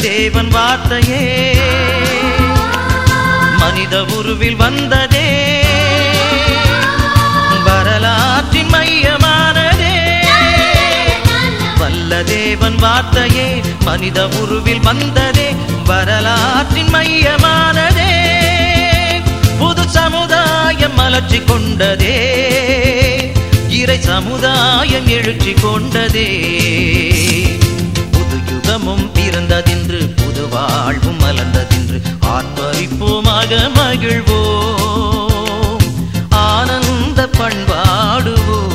தேவன் வார்த்தையே மனித உருவில் வந்ததே வரலாற்றின் மையமானதே வல்ல தேவன் வார்த்தையே மனித உருவில் வந்ததே வரலாற்றின் மையமானதே புது சமுதாயம் மலர்ச்சி கொண்டதே இறை சமுதாயம் எழுச்சி கொண்டதே புது யுகமும் பிறந்ததென்று புது வாழ்வும் மலர்ந்ததென்று ஆர்ப்பரிப்போமாக மகிழ்வோம் ஆனந்த பண்பாடுவோம்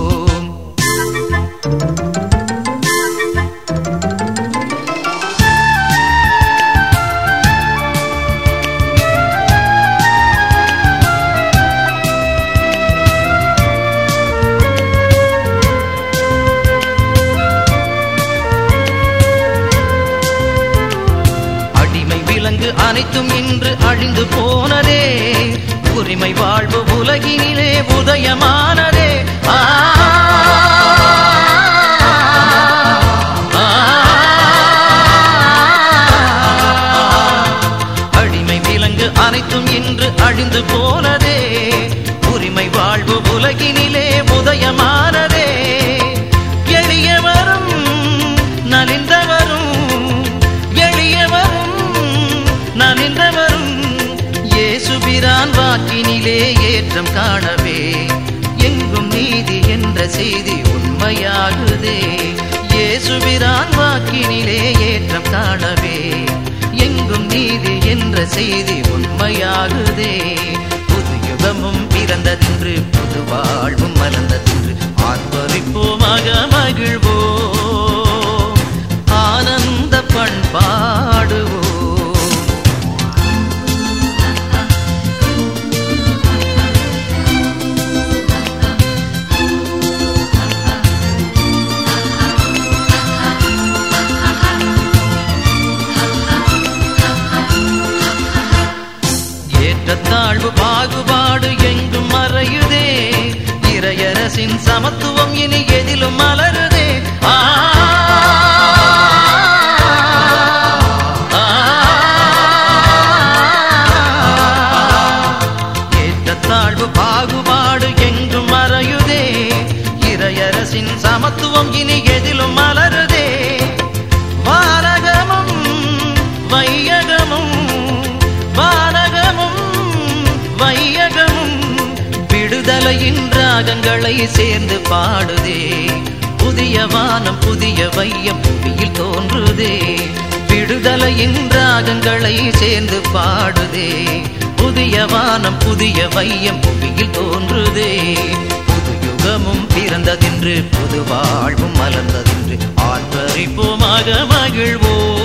அடிமை விலங்கு அனைத்தும் இன்று அழிந்து போனதே உரிமை வாழ்வு உலகினிலே உதயமானதே ஆ, ஆ, அடிமை விலங்கு அனைத்தும் இன்று அழிந்து போனதே உரிமை வாழ்வு உலகினிலே உதயமானதே எளியவரும் நலிந்தவரும் எளியவரும் நலிந்தவரும் இயேசுபிரான் வாக்கினிலே ஏற்றம் காணவே எங்கும் நீதி என்ற செய்தி உண்மையாகுதே இயேசுபிரான் வாக்கினிலே ஏற்றம் காணவே எங்கும் நீதி என்ற செய்தி உண்மையாகுதே புது யுகமும் பிறந்ததென்று புது வாழ்வும் மலர்ந்ததென்று ஆர்ப்பரிப்போமாக மகிழ்வோம் ஆனந்த பண்பாடுவோம் ஏற்றத்தாழ்வு பாகுபாடு எங்கும் மறையுதே இறையரசின் சமத்துவம் இனி எதிலும் மலருதே ஆ, ஆ, ஏற்றத்தாழ்வு பாகுபாடு எங்கும் மறையுதே இறையரசின் சமத்துவம் இனி எதிலும் மலருதே வானகமும் வையகமும் வானகமும் வையகமும் விடுதலையின் ராகங்களை சேர்ந்து பாடுதே புதிய வானம் புதிய வையம் புவியில் தோன்றுதே விடுதலையின் ராகங்களை சேர்ந்து பாடுதே புதிய வானம் புதிய வையம் புவியில் தோன்றுதே புது யுகமும் பிறந்ததென்று புது வாழ்வும் மலர்ந்ததென்று ஆர்ப்பரிப்போமாக மகிழ்வோம்